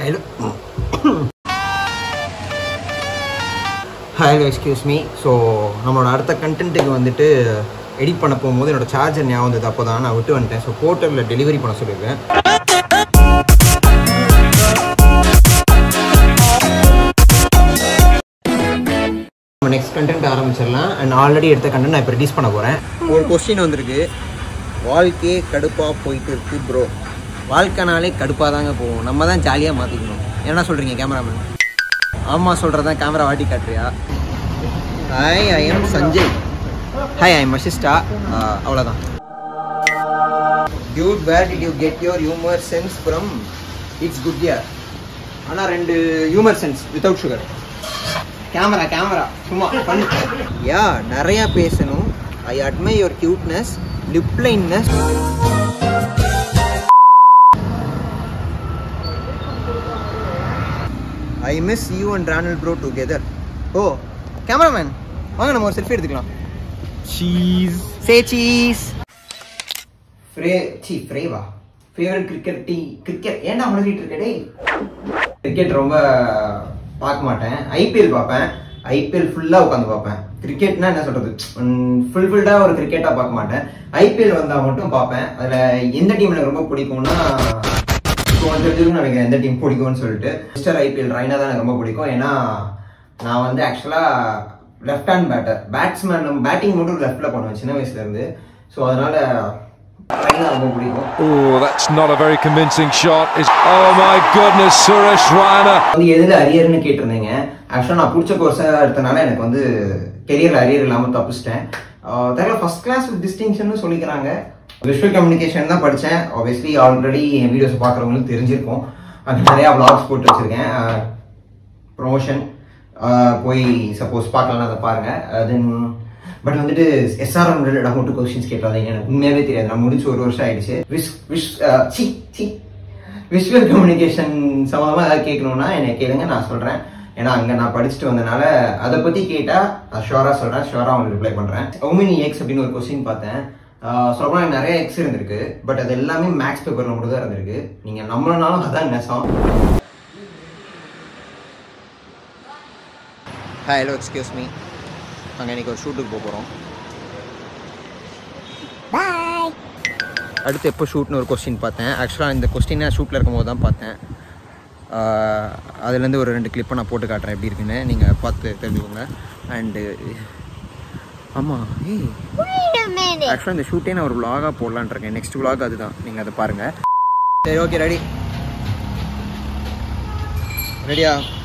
Hello hello excuse me so நம்மளோட அடுத்த கண்டென்ட்டுக்கு வந்துட்டு எடிட் பண்ண போகும்போது என்னோட சார்ஜர் ஞாபகம் வந்தது அப்போ தான் நான் விட்டு வந்துட்டேன் ஸோ போர்ட்டலில் டெலிவரி பண்ண சொல்லியிருக்கேன் நம்ம நெக்ஸ்ட் கண்டென்ட் ஆரம்பிச்சிடலாம் அண்ட் ஆல்ரெடி எடுத்த கண்டென்ட் நான் இப்போ ரிலீஸ் பண்ண போகிறேன் ஒரு கொஸ்டின் வந்திருக்கு வாழ்க்கையே கடுப்பாக போயிட்டு இருக்கு ப்ரோ வாழ்க்கைனாலே கடுப்பாக தாங்க போகும் நம்ம தான் ஜாலியாக மாற்றிக்கணும் என்ன சொல்கிறீங்க கேமராமேன் ஆமாம் சொல்கிறது தான் கேமரா வாட்டி காட்டுறியா hi I am Sanjay hi I am Vasishta அவ்வளோதான் dude where did you get your humour sense from it's good year ஆனால் ரெண்டு humour sense without sugar camera camera சும்மா பண்ணு யா நிறையா பேசணும் I admire your cuteness liveliness I miss you and ரானல் bro together ஓ கேமராமேன் வாங்க நம்ம ஒரு செல்ஃபி எடுத்துக்கலாம் Cheese. சே சீஸ் ஃப்ரே சி ஃப்ரேவா ஃபேவரட் கிரிக்கெட் டீ கிரிக்கெட் ஏன்டா முழுகிட்டு இருக்க டேய் கிரிக்கெட் ரொம்ப பார்க்க மாட்டேன் ஐபிஎல் பார்ப்பேன் ஐபிஎல் ஃபுல்லாக உட்காந்து பார்ப்பேன் கிரிக்கெட்னா என்ன சொல்றது ஃபுல் ஃபுல்டாக ஒரு கிரிக்கெட்டாக பார்க்க மாட்டேன் ஐபிஎல் வந்தால் மட்டும் பார்ப்பேன் அதில் எந்த டீம் எனக்கு ரொம்ப பிடிக்கும்னா இப்போ தெரிஞ்சிருக்கும் நினைக்கிறேன் எந்த டீம் பிடிக்கும்னு சொல்லிட்டு மிஸ்டர் ஐபிஎல் ரைனா தான் எனக்கு ரொம்ப பிடிக்கும் ஏன்னா நான் வந்து ஆக்சுவலாக left hand batter batsman batting மட்டும் லெஃப்டில் பண்ணுவேன் சின்ன வயசுல இருந்து ஸோ அதனால ரைனா ரொம்ப பிடிக்கும் Oh, that's not a very convincing shot. Is oh my goodness, Suresh Raina. வந்து எதுல அரியர்னு கேட்டிருந்தீங்க ஆக்சுவலாக நான் பிடிச்ச கோர்ஸாக எடுத்தனால எனக்கு வந்து கெரியர்ல அரியர் இல்லாமல் தப்பிச்சிட்டேன் தெரியல ஃபர்ஸ்ட் கிளாஸ் வித் டிஸ்டிங்ஷன் சொல்லிக்கிறாங்க விஷுவல் கம்யூனிகேஷன் தான் படித்தேன் ஆப்வியஸ்லி ஆல்ரெடி என் வீடியோஸ் பார்க்குறவங்களுக்கு தெரிஞ்சிருக்கும் அங்கே நிறையா vlogs போட்டு வச்சிருக்கேன் ப்ரொமோஷன் போய் சப்போஸ் பார்க்கலாம் அதை பாருங்க தென் பட் வந்துட்டு எஸ்ஆர்எம் ரிலேட்டடாக மட்டும் கொஸ்டின்ஸ் கேட்டாதீங்க எனக்கு உண்மையாவே தெரியாது நான் முடிச்சு ஒரு வருஷம் ஆயிடுச்சு விஷ் விஷ் சி சி விஷுவல் கம்யூனிகேஷன் சம்மந்தமாக ஏதாவது கேட்கணும்னா என்னை கேளுங்க நான் சொல்கிறேன் ஏன்னா அங்கே நான் படிச்சுட்டு வந்தனால அதை பற்றி கேட்டால் நான் ஷோராக சொல்கிறேன் ஷோராக உங்களுக்கு ரிப்ளை பண்ணுறேன் ஒமினி எக்ஸ் அப்படின்னு ஒரு கொஸ்டின் பார்த்தேன் சொல்லப்போனால் எனக்கு நிறைய எக்ஸ் இருந்திருக்கு பட் அது எல்லாமே மேக்ஸ் பேப்பரில் மட்டும் தான் இருந்திருக்கு நீங்கள் நம்மளனாலும் அதான் நெசம் ஹாய் ஹலோ எக்ஸ்கியூஸ் மீ நாங்கள் இன்னைக்கு ஒரு ஷூட்டுக்கு போக போகிறோம் அடுத்து எப்போ ஷூட்னு ஒரு கொஸ்டின் பார்த்தேன் ஆக்சுவலாக இந்த கொஸ்டின் நான் ஷூட்டில் இருக்கும்போது தான் பார்த்தேன் ஆஹ் அதுலேருந்து ஒரு ரெண்டு கிளிப்பை நான் போட்டு காட்டுறேன் எப்படி இருக்குன்னு நீங்கள் பார்த்து தெரிஞ்சுக்கோங்க அண்டு ஆமாம் ஏய் Wait a minute. ஆக்சுவலாக இந்த ஷூட்டே நான் ஒரு vlog-ஆ போடலான்னு இருக்கேன் நெக்ஸ்ட் vlog அதுதான் நீங்கள் அதை பாருங்கள் சரி ஓகே ரெடி ரெடியா